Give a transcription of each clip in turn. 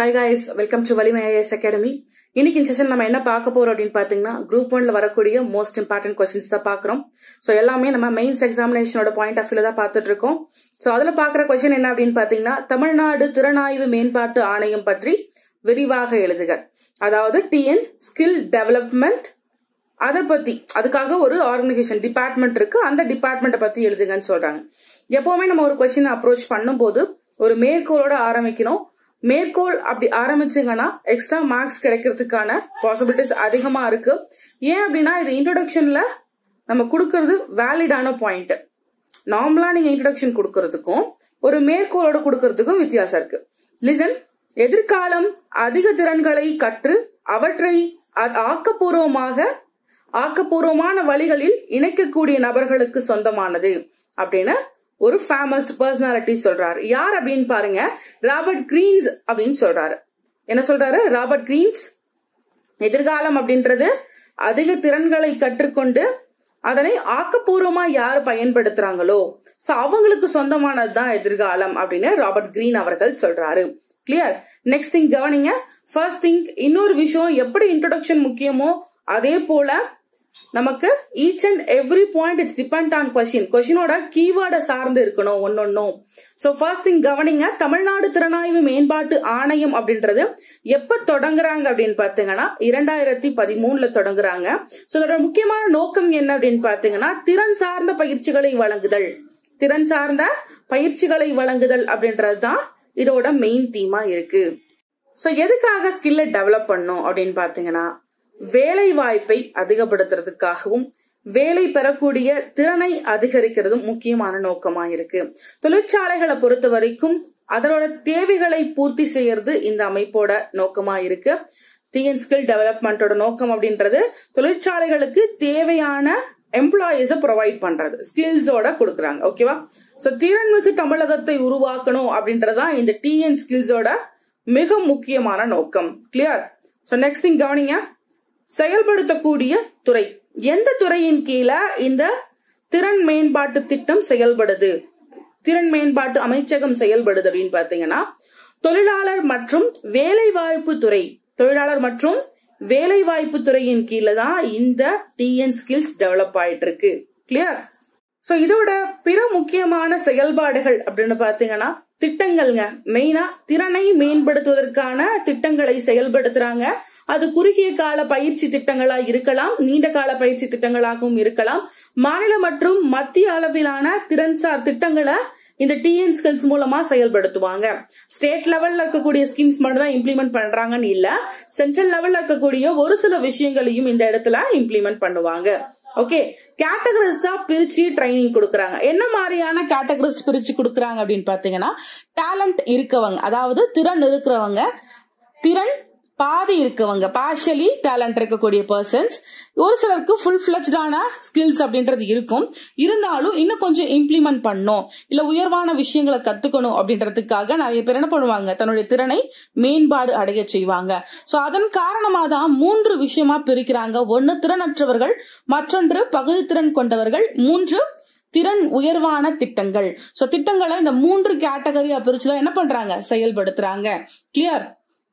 hi guys welcome to Valimai IAS academy இன்னைக்கு இந்த session நம்ம என்ன பார்க்க போறோம் அப்படின்னு பாத்தீங்கன்னா குரூப் ஒன்ல வரக்கூடிய மோஸ்ட் இம்பார்ட்டன்ட் கொஸ்டின்ஸ் தான் பாக்குறோம் ஸோ எல்லாமே நம்ம மெயின்ஸ் எக்ஸாமினேஷனோட பாயிண்ட் ஆஃப் வியூல தான் பார்த்துட்டு இருக்கோம் ஸோ அதுல பாக்குற கொஸ்டின் என்ன அப்படின்னு பாத்தீங்கன்னா தமிழ்நாடு திறனாய்வு மேம்பாட்டு ஆணையம் பற்றி விரிவாக எழுதுக அதாவது டிஎன் ஸ்கில் டெவலப்மெண்ட் அதை பத்தி அதுக்காக ஒரு ஆர்கனைசேஷன் டிபார்ட்மெண்ட் இருக்கு அந்த டிபார்ட்மெண்ட்டை பத்தி எழுதுங்கன்னு சொல்றாங்க எப்பவுமே நம்ம ஒரு கொஸ்டின் அப்ரோச் பண்ணும்போது ஒரு மேற்கோளோட ஆரம்பிக்கணும் மேற்கோள் அப்படி ஆரம்பிச்சீங்கன்னா எக்ஸ்ட்ரா மார்க்ஸ் கிடைக்கிறதுக்கான பாசிபிலிட்டிஸ் அதிகமா இருக்கு ஏன் அப்படின்னா இது இன்ட்ரோடக்ஷன்ல நம்ம கொடுக்கறது வேலிடான பாயிண்ட் நார்மலா நீங்க இன்ட்ரோடக்ஷன் கொடுக்கறதுக்கும் ஒரு மேற்கோளோட கொடுக்கறதுக்கும் வித்தியாசம் இருக்கு லிசன் எதிர்காலம் அதிக திறன்களை கற்று அவற்றை அ- ஆக்கப்பூர்வமாக ஆக்கப்பூர்வமான வழிகளில் இணைக்கக்கூடிய நபர்களுக்கு சொந்தமானது அப்படின்னு ஒரு ஃபேமஸ் பர்சனாலிட்டி சொல்றாரு யார் அப்படின்னு பாருங்க ராபர்ட் கிரீன்ஸ் அப்படின்னு சொல்றாரு என்ன சொல்றாரு ராபர்ட் கிரீன்ஸ் எதிர்காலம் அப்படின்றது அதிக திறன்களை கற்றுக்கொண்டு அதனை ஆக்கப்பூர்வமா யார் பயன்படுத்துறாங்களோ சோ அவங்களுக்கு சொந்தமானது தான் எதிர்காலம் அப்படின்னு ராபர்ட் கிரீன் அவர்கள் சொல்றாரு கிளியர் நெக்ஸ்ட் திங் கவனிங்க ஃபர்ஸ்ட் திங் இன்னொரு விஷயம் எப்படி இன்ட்ரோடக்ஷன் முக்கியமோ அதே போல நமக்கு each and every point it's depend on question கொஸ்டினோட கீவேர்டை சார்ந்து இருக்கணும் ஒன்னொன்னும் சோ ஃபர்ஸ்ட் திங் கவனிங்க தமிழ்நாடு திறனாய்வு மேம்பாட்டு ஆணையம் அப்படின்றது எப்ப தொடங்குறாங்க அப்படின்னு பாத்தீங்கன்னா இரண்டாயிரத்தி பதிமூணுல தொடங்குறாங்க சோ அதோட முக்கியமான நோக்கம் என்ன அப்படின்னு பாத்தீங்கன்னா திறன் சார்ந்த பயிற்சிகளை வழங்குதல் திறன் சார்ந்த பயிற்சிகளை வழங்குதல் அப்படின்றது தான் இதோட மெயின் தீமா இருக்கு சோ எதுக்காக ஸ்கில்லை டெவலப் பண்ணும் அப்படின்னு பாத்தீங்கன்னா வேலை வாய்ப்பை அதிகப்படுத்துறதுக்காகவும் வேலை பெறக்கூடிய திறனை அதிகரிக்கிறதும் முக்கியமான நோக்கமா இருக்கு தொழிற்சாலைகளை பொறுத்த வரைக்கும் அதனோட தேவைகளை பூர்த்தி செய்யறது இந்த அமைப்போட நோக்கமா இருக்கு டிஎன் ஸ்கில் டெவலப்மெண்டோட நோக்கம் அப்படின்றது தொழிற்சாலைகளுக்கு தேவையான எம்ப்ளாயிஸ ப்ரொவைட் பண்றது ஸ்கில்ஸோட கொடுக்குறாங்க ஓகேவா சோ திறன்மிகு தமிழகத்தை உருவாக்கணும் அப்படின்றதுதான் இந்த டிஎன் ஸ்கில்ஸோட மிக முக்கியமான நோக்கம் கிளியர் சோ நெக்ஸ்ட் திங் கவனிங்க செயல்படுத்தக்கூடிய துறை எந்த துறையின் கீழே இந்த திறன் மேம்பாட்டு திட்டம் செயல்படுது திறன் மேம்பாட்டு அமைச்சகம் செயல்படுது அப்படின்னு பாத்தீங்கன்னா தொழிலாளர் மற்றும் வேலைவாய்ப்பு துறை தொழிலாளர் மற்றும் வேலைவாய்ப்பு துறையின் கீழே தான் இந்த டிஎன் ஸ்கில்ஸ் டெவலப் ஆயிட்டு இருக்கு கிளியர் சோ இதோட பிற முக்கியமான செயல்பாடுகள் அப்படின்னு பாத்தீங்கன்னா திட்டங்கள்ங்க மெயினா திறனை மேம்படுத்துவதற்கான திட்டங்களை செயல்படுத்துறாங்க அது குறுகிய கால பயிற்சி திட்டங்களா இருக்கலாம் நீண்ட கால பயிற்சி திட்டங்களாகவும் இருக்கலாம் மாநில மற்றும் மத்திய அளவிலான திறன்சார் திட்டங்களை இந்த டிஎன் ஸ்கில்ஸ் மூலமா செயல்படுத்துவாங்க ஸ்டேட் லெவல்ல இருக்கக்கூடிய ஸ்கீம்ஸ் மட்டும் தான் இம்ப்ளிமெண்ட் பண்றாங்கன்னு இல்ல சென்ட்ரல் லெவல்ல இருக்கக்கூடிய ஒரு சில விஷயங்களையும் இந்த இடத்துல இம்ப்ளிமெண்ட் பண்ணுவாங்க ஓகே கேட்டகரிஸ்டா பிரிச்சு ட்ரைனிங் கொடுக்கறாங்க என்ன மாதிரியான கேட்டகரிஸ்ட் பிரிச்சு கொடுக்கறாங்க அப்படின்னு பாத்தீங்கன்னா டேலண்ட் இருக்கவங்க அதாவது திறன் இருக்கிறவங்க திறன் பாதி இருக்கவங்க பார்ஷலி டேலண்ட் இருக்கக்கூடிய பர்சன்ஸ் ஒரு சிலருக்கு ஃபுல் ஃபிளஜ்டான ஸ்கில்ஸ் அப்படின்றது இருக்கும் இருந்தாலும் இன்னும் கொஞ்சம் இம்ப்ளிமெண்ட் பண்ணும் இல்ல உயர்வான விஷயங்களை கத்துக்கணும் அப்படின்றதுக்காக நிறைய பேர் என்ன பண்ணுவாங்க தன்னுடைய திறனை மேம்பாடு அடைய செய்வாங்க சோ அதன் காரணமா தான் மூன்று விஷயமா பிரிக்கிறாங்க ஒன்னு திறனற்றவர்கள் மற்றொன்று பகுதி திறன் கொண்டவர்கள் மூன்று திறன் உயர்வான திட்டங்கள் சோ திட்டங்களை இந்த மூன்று கேட்டகரியா பிரிச்சுதான் என்ன பண்றாங்க செயல்படுத்துறாங்க கிளியர்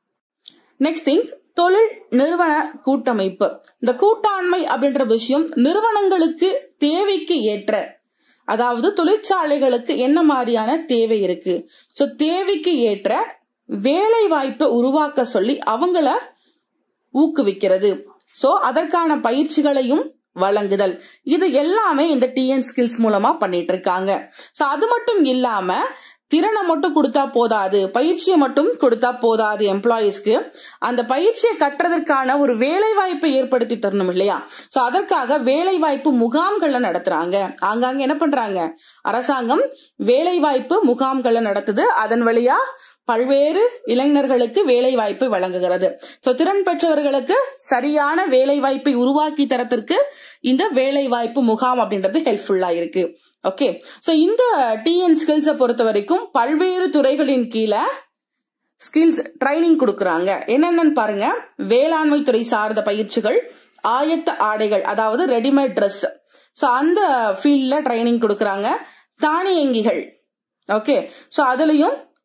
நெக்ஸ்ட் திங் தொழில் நிறுவன கூட்டமைப்பு இந்த கூட்டாண்மை அப்படின்ற விஷயம் நிறுவனங்களுக்கு தேவைக்கு ஏற்ற அதாவது தொழிற்சாலைகளுக்கு என்ன மாதிரியான தேவை இருக்கு சோ தேவைக்கு ஏற்ற வேலை வாய்ப்பை உருவாக்க சொல்லி அவங்கள ஊக்குவிக்கிறது சோ அதற்கான பயிற்சிகளையும் வழங்குதல் இது எல்லாமே இந்த டிஎன் ஸ்கில்ஸ் மூலமா பண்ணிட்டு இருக்காங்க சோ அது மட்டும் இல்லாம திறனை மட்டும் கொடுத்தா போதாது பயிற்சியை மட்டும் கொடுத்தா போதாது எம்ப்ளாயீஸ்க்கு அந்த பயிற்சியை கற்றதற்கான ஒரு வேலை வாய்ப்பை ஏற்படுத்தி தரணும் இல்லையா சோ அதற்காக வேலை வாய்ப்பு முகாம்களை நடத்துறாங்க ஆங்காங்க என்ன பண்றாங்க அரசாங்கம் வேலை வாய்ப்பு முகாம்களை நடத்துது அதன் வழியா பல்வேறு இளைஞர்களுக்கு வேலை வாய்ப்பை வழங்குகிறது சோ திறன் பெற்றவர்களுக்கு சரியான வேலை வாய்ப்பை உருவாக்கி தரத்திற்கு இந்த வேலை வாய்ப்பு முகாம் அப்படின்றது ஹெல்ப்ஃபுல்லா இருக்கு ஓகே சோ இந்த டிஎன் ஸ்கில்ஸை பொறுத்த வரைக்கும் பல்வேறு துறைகளின் கீழே ஸ்கில்ஸ் ட்ரைனிங் கொடுக்கறாங்க என்னென்னு பாருங்க வேளாண்மை துறை சார்ந்த பயிற்சிகள் ஆயத்த ஆடைகள் அதாவது ரெடிமேட் ட்ரெஸ் சோ அந்த ஃபீல்ட்ல ட்ரைனிங் கொடுக்கறாங்க தானியங்கிகள் ஓகே சோ அதுலயும்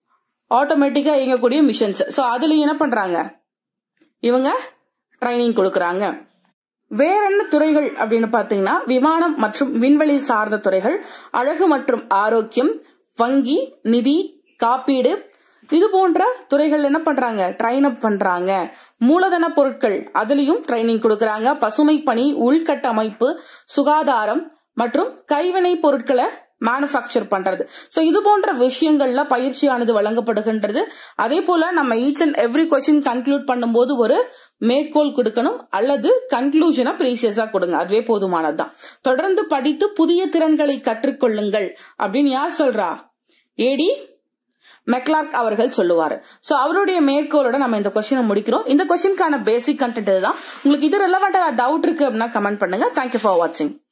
ஆட்டோமேட்டிக்கா இயங்கக்கூடிய மிஷின்ஸ் ஸோ அதுல என்ன பண்றாங்க இவங்க ட்ரைனிங் கொடுக்கறாங்க வேற என்ன துறைகள் அப்படின்னு பாத்தீங்கன்னா விமானம் மற்றும் விண்வெளி சார்ந்த துறைகள் அழகு மற்றும் ஆரோக்கியம் வங்கி நிதி காப்பீடு இது போன்ற துறைகள் என்ன பண்றாங்க ட்ரைன் அப் பண்றாங்க மூலதன பொருட்கள் அதுலயும் ட்ரைனிங் கொடுக்கறாங்க பசுமை பணி உள்கட்டமைப்பு சுகாதாரம் மற்றும் கைவினை பொருட்களை மேனுஃபேக்சர் பண்றது சோ இது போன்ற விஷயங்கள்ல பயிற்சியானது வழங்கப்படுகின்றது அதே போல நம்ம each and every question conclude பண்ணும்போது ஒரு மேற்கோள் கொடுக்கணும் அல்லது கன்க்ளூஷனை ப்ரீசியஸா கொடுங்க அதுவே போதுமானதுதான் தொடர்ந்து படித்து புதிய திறன்களை கற்றுக்கொள்ளுங்கள் அப்படின்னு யார் சொல்றா ஏடி மெக்லார்க் அவர்கள் சொல்லுவாரு சோ அவருடைய மேற்கோளோட நம்ம இந்த கொஸ்டினை முடிக்கிறோம் இந்த கொஸ்டினுக்கான பேசிக் கண்டென்ட் இதுதான் உங்களுக்கு இது ரெலவெண்டா டவுட் இருக்கு அப்படின்னா கமெண்ட் பண்ணுங்க தேங்க்யூ ஃபார் வாட்சிங்